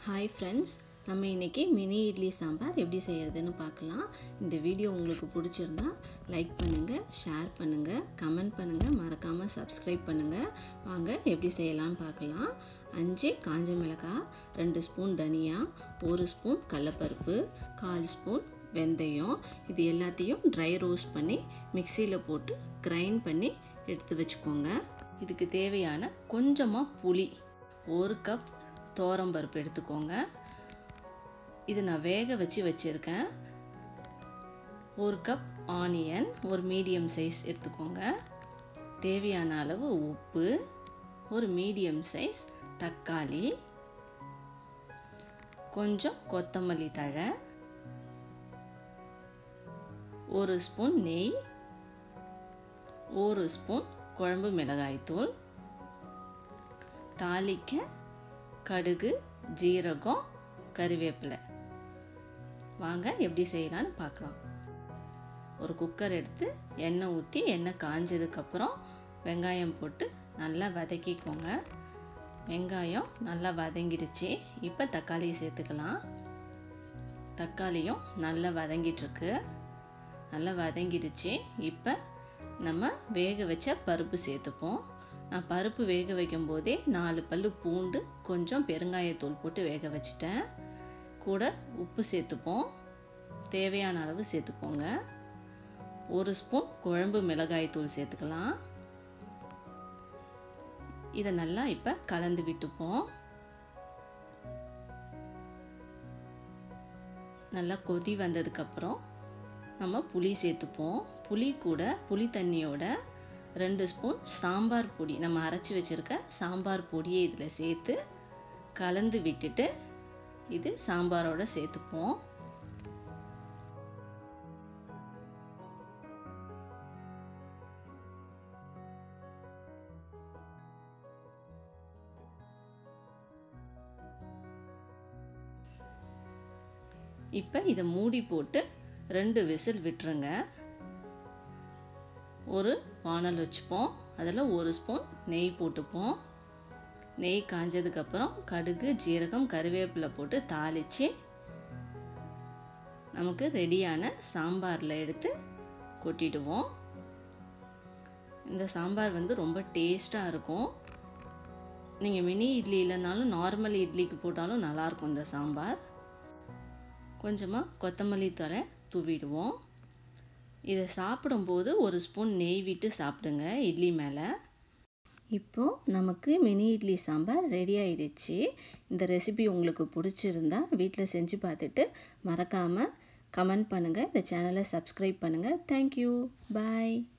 hi friends நம்ம இன்றைக்கி mini idli sambar எப்படி செய்கிறதுன்னு பார்க்கலாம் இந்த வீடியோ உங்களுக்கு பிடிச்சிருந்தா லைக் பண்ணுங்கள் ஷேர் பண்ணுங்கள் கமெண்ட் பண்ணுங்கள் மறக்காமல் சப்ஸ்கிரைப் பண்ணுங்கள் வாங்க எப்படி செய்யலாம்னு பார்க்கலாம் அஞ்சு காஞ்ச மிளகாய் ரெண்டு ஸ்பூன் தனியா ஒரு ஸ்பூன் கடலப்பருப்பு கால் ஸ்பூன் வெந்தயம் இது எல்லாத்தையும் ட்ரை ரோஸ்ட் பண்ணி மிக்சியில் போட்டு கிரைண்ட் பண்ணி எடுத்து வச்சுக்கோங்க இதுக்கு தேவையான கொஞ்சமாக புளி ஒரு கப் பருப்பு எடுத்துக்கோங்க இது நான் வேக வச்சு வச்சுருக்கேன் ஒரு கப் ஆனியன் ஒரு மீடியம் சைஸ் எடுத்துக்கோங்க தேவையான அளவு உப்பு ஒரு மீடியம் சைஸ் தக்காளி கொஞ்சம் கொத்தமல்லி தழை ஒரு ஸ்பூன் நெய் ஒரு ஸ்பூன் குழம்பு மிளகாய்த்தூள் தாளிக்க கடுகு ஜீரகம் கறிவேப்பிலை வாங்க எப்படி செய்யலான்னு பார்க்கலாம் ஒரு குக்கர் எடுத்து எண்ணெய் ஊற்றி எண்ணெய் காஞ்சதுக்கப்புறம் வெங்காயம் போட்டு நல்லா வதக்கிக்கோங்க வெங்காயம் நல்லா வதங்கிடுச்சு இப்போ தக்காளி சேர்த்துக்கலாம் தக்காளியும் நல்லா வதங்கிட்டுருக்கு நல்லா வதங்கிடுச்சு இப்போ நம்ம வேக வச்ச பருப்பு சேர்த்துப்போம் நான் பருப்பு வேக வைக்கும் போதே நாலு பல் பூண்டு கொஞ்சம் பெருங்காயத்தூள் போட்டு வேக வச்சிட்டேன் கூட உப்பு சேர்த்துப்போம் தேவையான அளவு சேர்த்துக்கோங்க ஒரு ஸ்பூன் குழம்பு மிளகாய் தூள் சேர்த்துக்கலாம் இதை நல்லா இப்போ கலந்து விட்டுப்போம் நல்லா கொதி வந்ததுக்கப்புறம் நம்ம புளி சேர்த்துப்போம் புளி கூட புளி தண்ணியோட ரெண்டு ஸ்பூன் சாம்பார் பொடி நம்ம அரைச்சி வச்சுருக்க சாம்பார் பொடியை இதில் சேர்த்து கலந்து விட்டுட்டு இது சாம்பாரோட சேர்த்துப்போம் இப்போ இதை மூடி போட்டு ரெண்டு விசில் விட்டுருங்க ஒரு வானல் வச்சுப்போம் அதில் ஒரு ஸ்பூன் நெய் போட்டுப்போம் நெய் காஞ்சதுக்கப்புறம் கடுகு ஜீரகம் கருவேப்பிலை போட்டு தாளித்து நமக்கு ரெடியான சாம்பாரில் எடுத்து கொட்டிடுவோம் இந்த சாம்பார் வந்து ரொம்ப டேஸ்ட்டாக இருக்கும் நீங்கள் மினி இட்லி இல்லைனாலும் நார்மல் இட்லிக்கு போட்டாலும் நல்லாயிருக்கும் இந்த சாம்பார் கொஞ்சமாக கொத்தமல்லி தழை தூவிடுவோம் இதை சாப்பிடும்போது ஒரு ஸ்பூன் நெய் விட்டு சாப்பிடுங்க இட்லி மேலே இப்போது நமக்கு மினி இட்லி சாம்பார் ரெடி ஆயிடுச்சு இந்த ரெசிபி உங்களுக்கு பிடிச்சிருந்தா வீட்டில் செஞ்சு பார்த்துட்டு மறக்காமல் கமெண்ட் பண்ணுங்கள் இந்த சேனலை சப்ஸ்கிரைப் பண்ணுங்கள் தேங்க்யூ பாய்